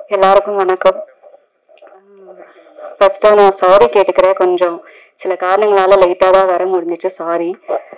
எல்லாருக்கும் வணக்கம் ஃபர்ஸ்ட்டு நான் சாரி கேட்டுக்கிறேன் கொஞ்சம் சில காரணங்களால லேட்டாக தான் வர முடிஞ்சிச்சு சாரி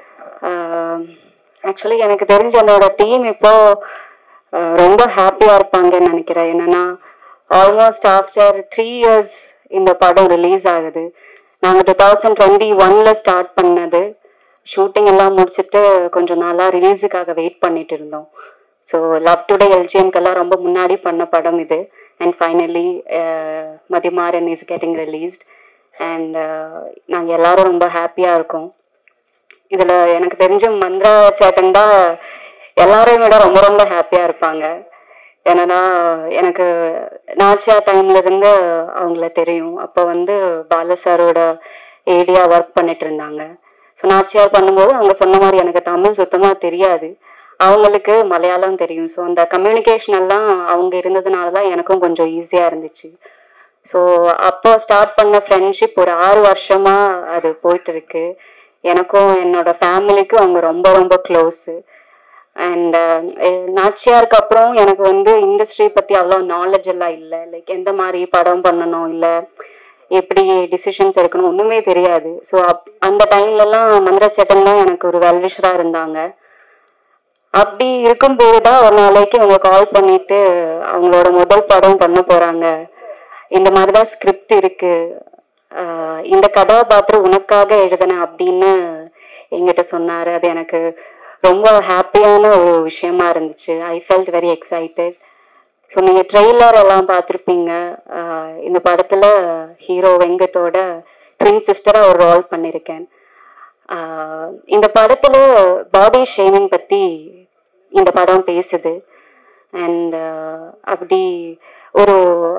ஆக்சுவலி எனக்கு தெரிஞ்ச என்னோட டீம் இப்போ ஆஹ், ரொம்ப ஹாப்பியாக இருப்பாங்கன்னு நினைக்கிறேன் என்னன்னா ஆல்மோஸ்ட் ஆஃப்டர் த்ரீ இயர்ஸ் இந்த படம் ரிலீஸ் ஆகுது நாங்கள் டூ தௌசண்ட் டுவெண்ட்டி ஒன்ல ஸ்டார்ட் பண்ணது ஷூட்டிங் எல்லாம் முடிச்சுட்டு கொஞ்சம் நாளாக ரிலீஸுக்காக வெயிட் பண்ணிட்டு இருந்தோம் ஸோ லவ் டுடே எல்ஜிஎம்க்கெல்லாம் ரொம்ப முன்னாடி பண்ண படம் இது and finally Mathimaran is getting released and நாங்கள் எல்லாரும் ரொம்ப ஹாப்பியாக இருக்கோம் இதில் எனக்கு தெரிஞ்ச மந்திரா சேட்டன் தான் எல்லாரையும் விட ரொம்ப ரொம்ப ஹாப்பியாக இருப்பாங்க ஏன்னா எனக்கு நாச்சியா டைம்ல இருந்து அவங்கள தெரியும் அப்போ வந்து பால சாரோட ஏடியா ஒர்க் பண்ணிட்டு இருந்தாங்க ஸோ நாச்சியார் பண்ணும்போது அவங்க சொன்ன மாதிரி எனக்கு தமிழ் சுத்தமாக தெரியாது அவங்களுக்கு மலையாளம் தெரியும் ஸோ அந்த கம்யூனிகேஷன் எல்லாம் அவங்க இருந்ததுனால தான் எனக்கும் கொஞ்சம் ஈஸியாக இருந்துச்சு ஸோ அப்போ ஸ்டார்ட் பண்ண ஃப்ரெண்ட்ஷிப் ஒரு ஆறு வருஷமா அது போயிட்டு இருக்கு எனக்கும் என்னோட ஃபேமிலிக்கும் அவங்க ரொம்ப ரொம்ப க்ளோஸு அண்ட் நாச்சியாருக்கு அப்புறம் எனக்கு வந்து இண்டஸ்ட்ரி பற்றி அவ்வளோ நாலேஜ் எல்லாம் இல்லை லைக் எந்த மாதிரி படம் பண்ணணும் இல்லை எப்படி டிசிஷன்ஸ் எடுக்கணும் ஒன்றுமே தெரியாது ஸோ அப் அந்த டைம்லலாம் மந்திர சேட்டன் தான் எனக்கு ஒரு வெல்விஷராக இருந்தாங்க அப்படி இருக்கும்போது தான் ஒரு நாளைக்கு அவங்க கால் பண்ணிட்டு அவங்களோட முதல் படம் பண்ண போறாங்க இந்த மாதிரி தான் ஸ்கிரிப்ட் இருக்கு ஆஹ் இந்த கதாபாத்திரம் உனக்காக எழுதினேன் அப்படின்னு என்கிட்ட சொன்னாரு அது எனக்கு ரொம்ப ஹாப்பியான ஒரு விஷயமா இருந்துச்சு I felt very excited so நீங்கள் ட்ரெய்லர் எல்லாம் பார்த்துருப்பீங்க ஆஹ் இந்த படத்தில் ஹீரோ வெங்கட்டோட ட்வின் சிஸ்டராக ஒரு ரோல் பண்ணியிருக்கேன் ஆஹ் இந்த படத்துல பாடி ஷேமிங் பத்தி இந்த படம் பேசுது அண்ட் அப்படி ஒரு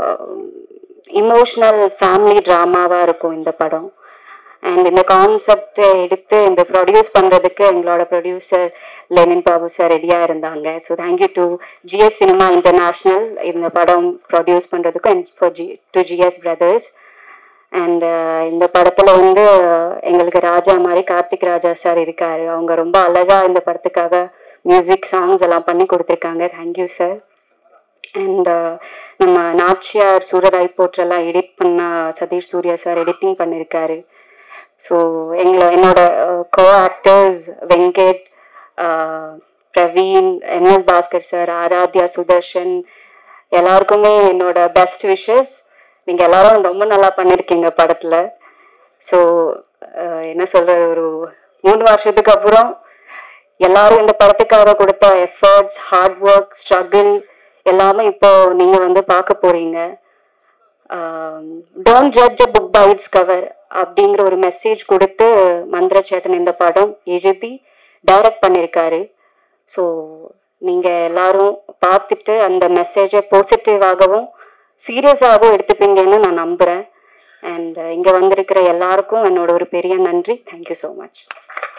இமோஷனல் ஃபேமிலி ட்ராமாவா இருக்கும் இந்த படம் அண்ட் இந்த கான்செப்ட் எடுத்து இந்த ப்ரொடியூஸ் பண்றதுக்கு எங்களோட ப்ரொடியூசர் லெனின் பாபு சார் ரெடியா இருந்தாங்க so thank you to GS cinema international இந்த படம் ப்ரொடியூஸ் பண்றதுக்கும் and for G to GS brothers and இந்த படத்துல வந்து எங்களுக்கு ராஜா மாதிரி கார்த்திக் ராஜா சார் இருக்காரு அவங்க ரொம்ப அழகா இந்த படத்துக்காக மியூசிக் சாங்ஸ் எல்லாம் பண்ணி கொடுத்துருக்காங்க தேங்க்யூ சார் அண்ட் நம்ம நாச்சியார் சூரராய் போற்றெல்லாம் எடிட் பண்ண சதீஷ் சூர்யா சார் எடிட்டிங் பண்ணியிருக்காரு ஸோ எங்களை என்னோட co actors Venkat uh, Praveen MS Bhaskar sir Aaradhya Sudarshan எல்லாருக்குமே என்னோட பெஸ்ட் விஷஸ் நீங்கள் எல்லாரும் ரொம்ப நல்லா பண்ணியிருக்கீங்க படத்தில் ஸோ என்ன சொல்கிறது ஒரு மூணு வருஷத்துக்கு அப்புறம் எல்லாரும் இந்த படத்துக்காக கொடுத்த எஃபர்ட்ஸ் ஹார்ட் ஒர்க் ஸ்ட்ரகிள் எல்லாமே இப்போ நீங்கள் வந்து பார்க்க போறீங்க don't judge a book by its cover அப்படிங்கிற ஒரு மெசேஜ் கொடுத்து மந்திர சேட்டன் இந்த படம் எழுதி டைரக்ட் பண்ணியிருக்காரு ஸோ நீங்கள் எல்லாரும் பார்த்துட்டு அந்த மெசேஜை பாசிட்டிவாகவும் சீரியஸாகவும் எடுத்துப்பீங்கன்னு நான் நம்புகிறேன் அண்ட் இங்கே வந்திருக்கிற எல்லாருக்கும் என்னோட ஒரு பெரிய நன்றி தேங்க்யூ ஸோ மச்